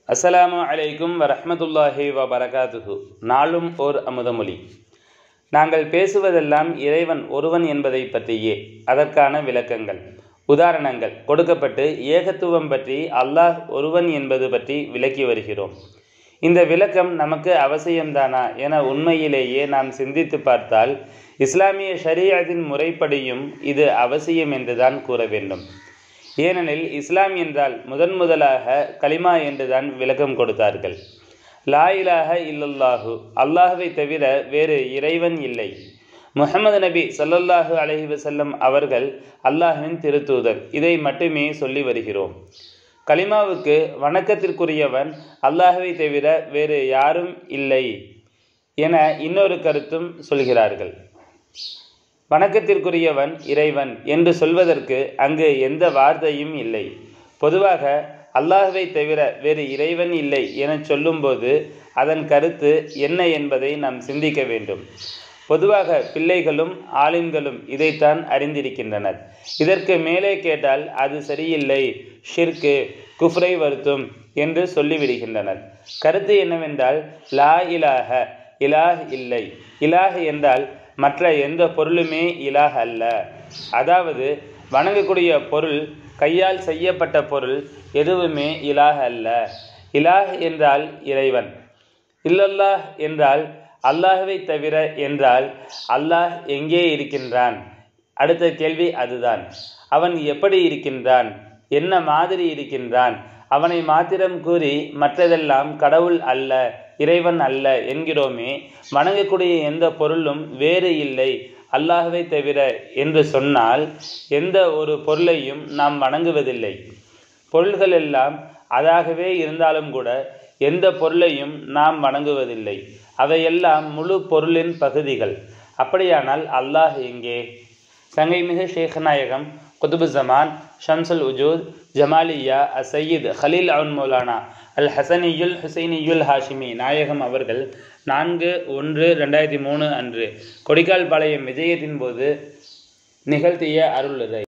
அஸ்ஸலாமு அலைக்கும் வரஹ்மத்துல்லாஹி வ பரகாத்துஹு நாளும் ஓர் அமுதமொழி நாங்கள் பேசுவதெல்லாம் இறைவன் ஒருவன் என்பதை பற்றியே அதற்கான விளக்கங்கள் உதாரணங்கள் கொடுக்கப்பட்டு ஏகத்துவம் பற்றி அல்லாஹ் ஒருவன் என்பது பற்றி விளக்கி வருகிறோம் இந்த விளக்கம் நமக்கு அவசியம்தானா என உண்மையிலேயே நாம் சிந்தித்து பார்த்தால் இஸ்லாமிய ஷரீஅத்தின் முறைப்படியும் இது அவசியம் என்றுதான் கூற வேண்டும் ஏனெனில் இஸ்லாம் என்றால் முதன் முதலாக கலிமா என்றுதான் விளக்கம் கொடுத்தார்கள் லா இலாஹ இல்லல்லாஹு அல்லாஹுவை தவிர வேறு இறைவன் இல்லை முஹம்மது நபி ஸல்லல்லாஹு அலைஹி வஸல்லம் அவர்கள் அல்லாஹ்வின் திருத்தூதர் இதை மட்டுமே சொல்லி வருகிறோம் கலிமாவுக்கு வணக்கத்திற்குரியவன் அல்லாஹுவை தவிர வேறு யாரும் இல்லை என இன்னொரு கருத்தும் சொல்கிறார்கள் வணக்கத்திற்குரியவன் இறைவன் என்று சொல்வதற்கு அங்கு எந்த வார்த்தையும் இல்லை பொதுவாக அல்லாஹுவை தவிர வேறு இறைவன் இல்லை என சொல்லும்போது அதன் கருத்து என்ன என்பதை நாம் சிந்திக்க வேண்டும் பொதுவாக பிள்ளைகளும் ஆலிம்களும் இதைத்தான் அறிந்திருக்கின்றனர் இதற்கு மேலே கேட்டால் அது சரியில்லை ஷிர்கு குஃப்ரை வருத்தும் என்று சொல்லிவிடுகின்றனர் கருத்து என்னவென்றால் லா இலாஹ இலாஹ் இல்லை இலாஹ் என்றால் மற்ற எந்த பொருளுமே இலாஹ் அல்ல அதாவது வணங்கக்கூடிய பொருள் கையால் செய்யப்பட்ட பொருள் எதுவுமே இலாஹ் அல்ல இலாஹ் என்றால் இறைவன் இல்லல்லாஹ் என்றால் அல்லாஹுவை தவிர என்றால் அல்லாஹ் எங்கே இருக்கின்றான் அடுத்த கேள்வி அதுதான் அவன் எப்படி இருக்கின்றான் என்ன மாதிரி இருக்கின்றான் அவனை மாத்திரம் கூறி மற்றதெல்லாம் கடவுள் அல்ல இறைவன் அல்ல என்கிறோமே வணங்கக்கூடிய எந்த பொருளும் வேறு இல்லை அல்லாஹுவை தவிர என்று சொன்னால் எந்த ஒரு பொருளையும் நாம் வணங்குவதில்லை பொருள்கள் எல்லாம் அதாகவே இருந்தாலும் கூட எந்த பொருளையும் நாம் வணங்குவதில்லை அவையெல்லாம் முழு பொருளின் பகுதிகள் அப்படியானால் அல்லாஹ் எங்கே சங்கைமிகு ஷேഖநாயகம் குதுபு ஜமான் ஷம்சுல் உஜூத் ஜமாலியா அசையீத் ஹலீல் அவுன் மௌலானா அல் ஹசனியுல் ஹுசைனியுல் ஹாஷிமி நாயகம் அவர்கள் நான்கு ஒன்று ரெண்டாயிரத்தி மூணு அன்று கொடிக்கால் பாளையம் விஜயத்தின் போது நிகழ்த்திய அருளுரை